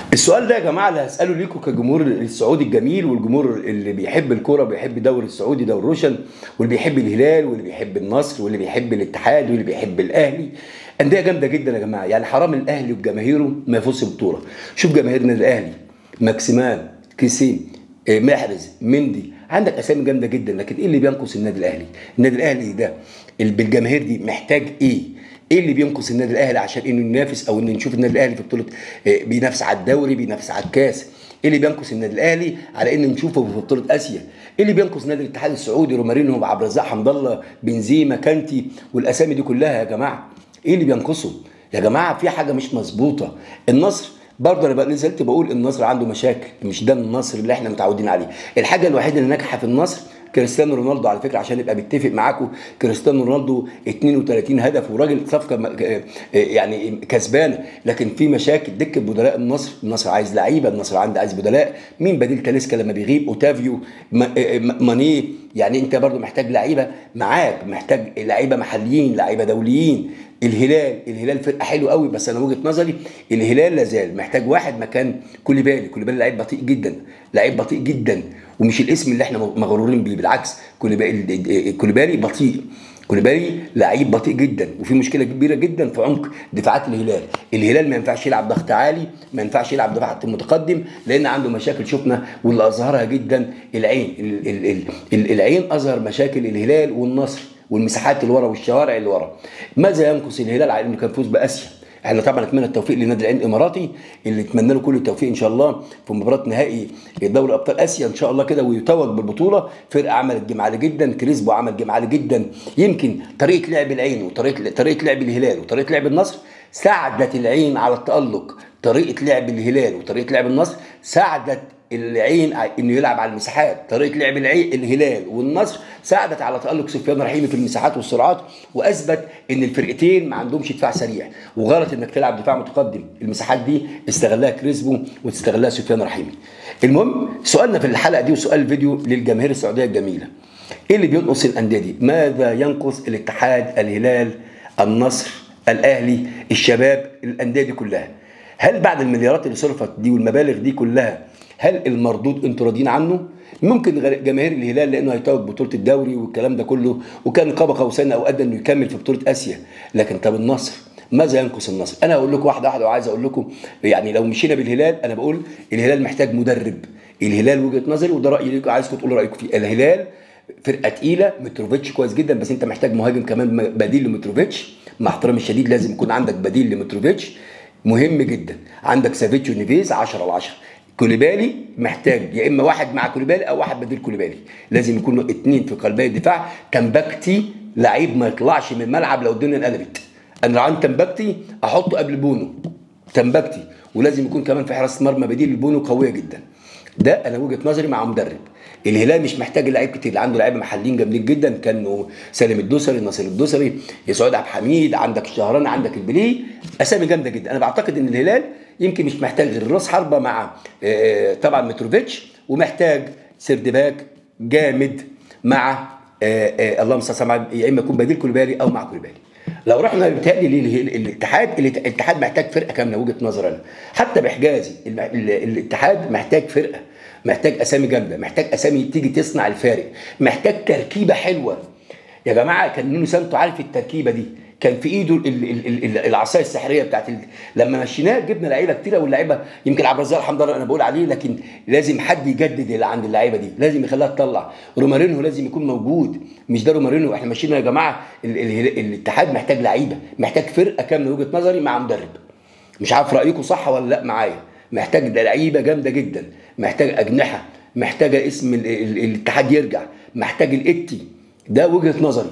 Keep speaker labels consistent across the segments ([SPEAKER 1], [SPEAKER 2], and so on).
[SPEAKER 1] السؤال ده يا جماعه اللي هساله ليكم كجمهور السعودي الجميل والجمهور اللي بيحب الكوره وبيحب الدوري السعودي دوري روشن واللي بيحب الهلال واللي بيحب النصر واللي بيحب الاتحاد واللي بيحب الاهلي انديه جامده جدا يا جماعه يعني حرام الاهلي وجماهيره ما يفوزش ببطوله شوف جماهيرنا الاهلي ماكسيمان كيسين آه، محرز مندي عندك اسامي جامده جدا لكن ايه اللي بينقص النادي الاهلي النادي الاهلي ده ال- بالجماهير دي محتاج ايه ايه اللي بينقص النادي الاهلي عشان انه ينافس او ان نشوف النادي الاهلي في بطوله آه، بينافس على الدوري بينافس على الكاس ايه اللي بينقص النادي الاهلي على ان نشوفه في بطوله اسيا ايه اللي بينقص نادي الاتحاد السعودي رومارينو عبد الرزاق حمد الله بنزيما كانتي والاسامي دي كلها يا جماعه ايه اللي بينقصه يا جماعه في حاجه مش مظبوطه النصر برضه انا بقى نزلت بقول النصر عنده مشاكل مش ده النصر اللي احنا متعودين عليه الحاجه الوحيده اللي ناجحه في النصر كريستيانو رونالدو على فكره عشان نبقى متفق معاكم كريستيانو رونالدو 32 هدف وراجل صفقه م- آه، يعني كسبانه لكن في مشاكل دكه بدلاء النصر النصر عايز لعيبه النصر عنده عايز بدلاء مين بديل تاليسكا لما بيغيب اوتافيو م- آه، م- ماني يعني انت برضو محتاج لعيبه معاك محتاج لعيبه محليين لعيبه دوليين الهلال الهلال فرقه حلوه قوي بس انا وجهه نظري الهلال لازال محتاج واحد مكان كوليبالي كوليبالي لعيب بطيء جدا لعيب بطيء جدا ومش الاسم اللي احنا مغرورين بيه بالعكس كوليبالي كوليبالي بطيء كوليبالي لعيب بطيء جدا وفي مشكله كبيره جدا في عمق دفاعات الهلال الهلال ما ينفعش يلعب ضغط عالي ما ينفعش يلعب دفاع متقدم لان عنده مشاكل شفنا واللي اظهرها جدا العين ال- ال- ال- ال- العين اظهر مشاكل الهلال والنصر والمساحات اللي ورا والشوارع اللي ورا ماذا ينقص الهلال على انه كان فوز باسيا احنا طبعا نتمنى التوفيق لنادي العين الاماراتي اللي نتمنى له كل التوفيق ان شاء الله في مباراه نهائي دوري ابطال اسيا ان شاء الله كده ويتوج بالبطوله فرقه عملت جيم عالي جدا كريسبو عمل جيم عالي جدا يمكن طريقه لعب العين وطريقه طريقه لعب الهلال وطريقه لعب النصر ساعدت العين على التالق طريقه لعب الهلال وطريقه لعب النصر ساعدت العين ع- انه يلعب على المساحات طريقه لعب العين الهلال والنصر ساعدت على تالق سفيان رحيمي في المساحات والسرعات واثبت ان الفرقتين ما عندهمش دفاع سريع وغلط انك تلعب دفاع متقدم المساحات دي استغلها كريسبو وتستغلها سفيان رحيمي المهم سؤالنا في الحلقه دي وسؤال الفيديو للجماهير السعوديه الجميله ايه اللي بينقص الانديه دي ماذا ينقص الاتحاد الهلال النصر الاهلي الشباب الانديه دي كلها هل بعد المليارات اللي صرفت دي والمبالغ دي كلها هل المردود انتوا راضيين عنه؟ ممكن غير- جماهير الهلال لانه هيتوج بطوله الدوري والكلام ده كله وكان قاب قوسين او ادى انه يكمل في بطوله اسيا لكن طب النصر ماذا ينقص النصر؟ انا هقول لكم واحده واحده وعايز اقول لكم يعني لو مشينا بالهلال انا بقول الهلال محتاج مدرب الهلال وجهه نظري وده رايي ليكم عايزكم تقولوا رايكم فيه الهلال فرقه تقيله متروفيتش كويس جدا بس انت محتاج مهاجم كمان بديل لمتروفيتش مع احترامي الشديد لازم يكون عندك بديل لمتروفيتش مهم جدا عندك سافيتش ونيفيز 10 على 10 كوليبالي محتاج يا اما واحد مع كوليبالي او واحد بديل كوليبالي لازم يكونوا اتنين في قلبي الدفاع تمبكتي لعيب ما يطلعش من الملعب لو الدنيا انقلبت انا لو عندي تمبكتي احطه قبل بونو تمبكتي ولازم يكون كمان في حراسه مرمى بديل لبونو قويه جدا ده انا وجهه نظري مع مدرب الهلال مش محتاج لعيب كتير عنده لعيبه محليين جامدين جدا كانوا سالم الدوسري ناصر الدوسري سعود عبد الحميد عندك الشهران عندك البليه اسامي جامده جدا انا بعتقد ان الهلال يمكن مش محتاج غير راس حربه مع آه، طبعا متروفيتش ومحتاج سردباك جامد مع آه، آه، اللهم صل على النبي، يا اما يكون بديل كوليبالي او مع كوليبالي لو رحنا بيتهيألي ليه- الاتحاد الاتحاد محتاج فرقه كامله وجهه نظر انا حتى بحجازي ال- ال- الاتحاد محتاج فرقه محتاج اسامي جامده محتاج اسامي تيجي تصنع الفارق محتاج تركيبه حلوه يا جماعه كان نونو سانتو عارف التركيبه دي كان في ايده ال- ال- ال- ال- العصايه السحريه بتاعت ال... لما مشيناه جبنا لعيبه كتيره واللعيبه يمكن عبد الرزاق الحمد لله انا بقول عليه لكن لازم حد يجدد اللي عند اللعيبه دي لازم يخليها تطلع رومارينو لازم يكون موجود مش ده رومارينو احنا ماشيين يا جماعه ال... ال... الاتحاد محتاج لعيبه محتاج فرقه كامله وجهه نظري مع مدرب مش عارف رايكم صح ولا لا معايا محتاج ده لعيبه جامده جدا محتاج اجنحه محتاجه اسم ال... ال... الاتحاد يرجع محتاج الاتي ده وجهه نظري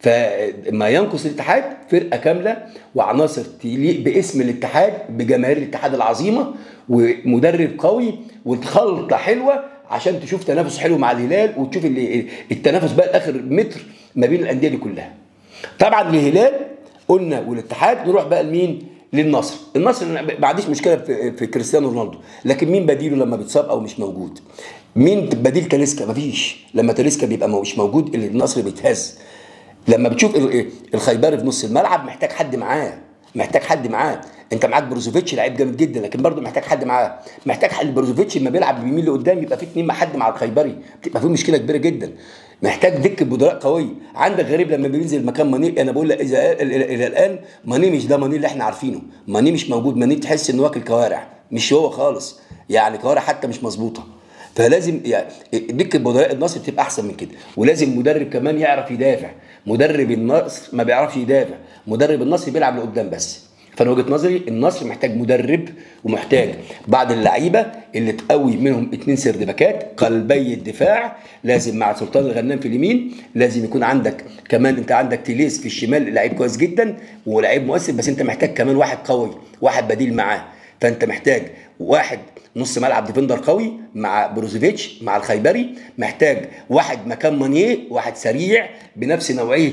[SPEAKER 1] فما ينقص الاتحاد فرقه كامله وعناصر تليق باسم الاتحاد بجماهير الاتحاد العظيمه ومدرب قوي وخلطه حلوه عشان تشوف تنافس حلو مع الهلال وتشوف اللي التنافس بقى لاخر متر ما بين الانديه دي كلها. طبعا الهلال قلنا والاتحاد نروح بقى لمين؟ للنصر، النصر أنا ما عنديش مشكله في, في كريستيانو رونالدو، لكن مين بديله لما بيتصاب او مش موجود؟ مين بديل تاليسكا؟ مفيش، لما تاليسكا بيبقى مش موجود النصر بيتهز. لما بتشوف ال- الخيبري في نص الملعب محتاج حد معاه محتاج حد معاه انت معاك بروزوفيتش لعيب جامد جدا لكن برضه محتاج حد معاه محتاج حد بروزوفيتش لما بيلعب بيميل لقدام يبقى في اتنين مع حد مع الخيبري بتبقى في مشكله كبيره جدا محتاج دكه بدلاء قويه عندك غريب لما بينزل مكان ماني انا بقول لك اذا الى الان ماني مش ده ماني اللي احنا عارفينه ماني مش موجود ماني تحس انه واكل كوارع مش هو خالص يعني كوارع حتى مش مظبوطه فلازم يعني دكه بدلاء النصر تبقى احسن من كده ولازم مدرب كمان يعرف يدافع مدرب النصر ما بيعرفش يدافع مدرب النصر بيلعب لقدام بس فانا وجهه نظري النصر محتاج مدرب ومحتاج بعض اللعيبه اللي تقوي منهم اتنين سرد باكات قلبي الدفاع لازم مع سلطان الغنام في اليمين لازم يكون عندك كمان انت عندك تيليس في الشمال لعيب كويس جدا ولعيب مؤثر بس انت محتاج كمان واحد قوي واحد بديل معاه فانت محتاج واحد نص ملعب ديفندر قوي مع بروزوفيتش مع الخيبري محتاج واحد مكان مانيه واحد سريع بنفس نوعيه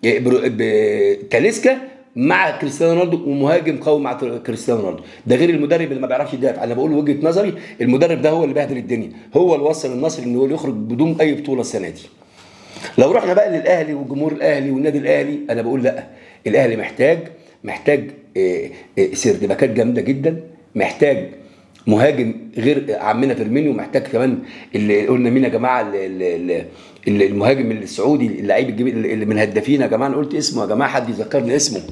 [SPEAKER 1] تاليسكا مع كريستيانو رونالدو ومهاجم قوي مع كريستيانو رونالدو ده غير المدرب اللي ما بيعرفش يدافع انا بقول وجهه نظري المدرب ده هو اللي بهدل الدنيا هو اللي وصل النصر انه يخرج بدون اي بطوله السنه دي لو رحنا بقى للاهلي وجمهور الاهلي والنادي الاهلي انا بقول لا الاهلي محتاج محتاج سردباكات جامده جدا محتاج مهاجم غير عمنا فيرمينيو محتاج كمان اللي قلنا مين يا جماعه اللي اللي المهاجم السعودي اللعيب اللي من هدافين يا جماعه انا قلت اسمه يا جماعه حد يذكرني اسمه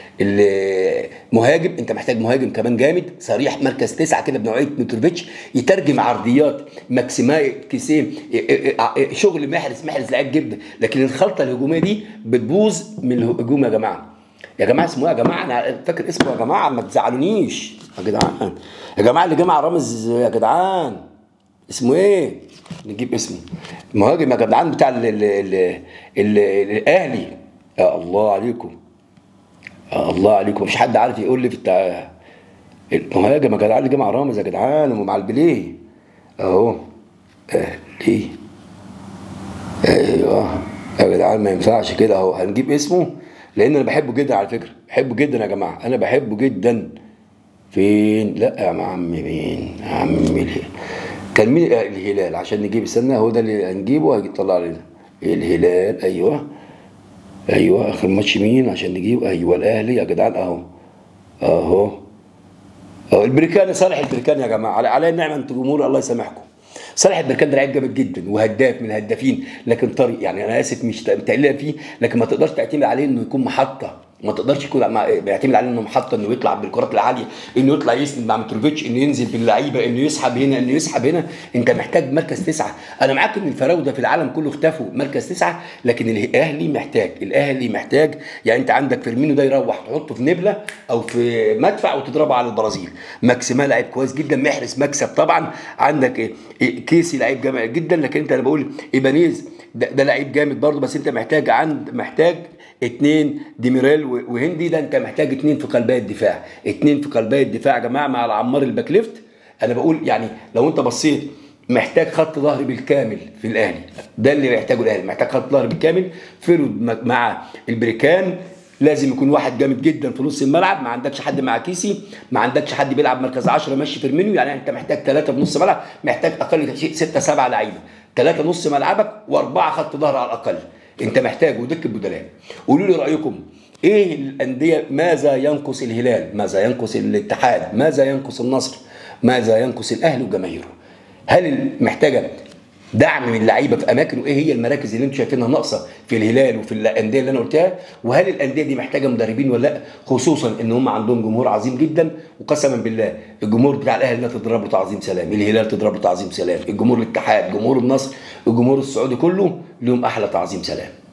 [SPEAKER 1] المهاجم انت محتاج مهاجم كمان جامد صريح مركز تسعه كده بنوعيه متروفيتش يترجم عرضيات ماكسيماي كيسيه شغل محرز محرز لعيب جدا لكن الخلطه الهجوميه دي بتبوظ من الهجوم يا جماعه يا جماعه اسمه ايه يا جماعه انا فاكر اسمه يا جماعه ما تزعلونيش يا جدعان يا جماعه اللي جمع رامز يا جدعان اسمه ايه؟ نجيب اسمه المهاجم يا جدعان بتاع ال ال ال ال الاهلي يا الله عليكم يا الله عليكم مفيش حد عارف يقول لي في بتاع المهاجم يا جدعان اللي جمع رامز يا جدعان ومع البليه اهو اهلي ايوه يا جدعان ما ينفعش كده اهو هنجيب اسمه لان انا بحبه جدا على فكره بحبه جدا يا جماعه انا بحبه جدا فين لا يا عمي مين يا عمي ليه كان مين الهلال عشان نجيب استنى هو ده اللي هنجيبه هيطلع لنا الهلال ايوه ايوه اخر ماتش مين عشان نجيب ايوه الاهلي يا جدعان اهو اهو اهو البريكاني صالح البريكاني يا جماعه على على النعمه انتوا جمهور الله يسامحكم صالح البركان ده لعيب جامد جدا وهداف من الهدافين لكن طري يعني انا اسف مش متقلق فيه لكن ما تقدرش تعتمد عليه انه يكون محطه ما تقدرش يكون بيعتمد عليه انه محطه انه يطلع بالكرات العاليه انه يطلع يسند مع متروفيتش انه ينزل باللعيبه انه يسحب هنا انه يسحب هنا انت محتاج مركز تسعه انا معاك ان الفراوده في العالم كله اختفوا مركز تسعه لكن الاهلي محتاج الاهلي محتاج يعني انت عندك فيرمينو ده يروح تحطه في نبله او في مدفع وتضربه على البرازيل ماكسيما لعيب كويس جدا محرز مكسب طبعا عندك كيسي لعيب جامد جدا لكن انت انا بقول ايبانيز ده, ده لعيب جامد برضه بس انت محتاج عند محتاج اتنين ديميريل وهندي ده انت محتاج اتنين في قلبي الدفاع اتنين في قلبي الدفاع يا جماعه مع العمار الباك ليفت انا بقول يعني لو انت بصيت محتاج خط ظهر بالكامل في الاهلي ده اللي محتاجه الاهلي محتاج خط ظهر بالكامل فرود مع البريكان لازم يكون واحد جامد جدا في نص الملعب ما عندكش حد مع كيسي ما عندكش حد بيلعب مركز 10 ماشي فيرمينيو يعني انت محتاج ثلاثه في نص ملعب محتاج اقل شيء سته سبعه لعيبه ثلاثه نص ملعبك واربعه خط ظهر على الاقل انت محتاج ودك البدلاء قولوا لي رايكم ايه الانديه ماذا ينقص الهلال ماذا ينقص الاتحاد ماذا ينقص النصر ماذا ينقص الاهلي وجماهيره هل محتاجه دعم من اللعيبه في اماكن وايه هي المراكز اللي انتم شايفينها ناقصه في الهلال وفي الانديه اللي انا قلتها وهل الانديه دي محتاجه مدربين ولا لا خصوصا ان هم عندهم جمهور عظيم جدا وقسما بالله الجمهور بتاع الاهلي ده تضرب له تعظيم سلام الهلال تضرب له تعظيم سلام الجمهور الاتحاد جمهور النصر الجمهور السعودي كله لهم احلى تعظيم سلام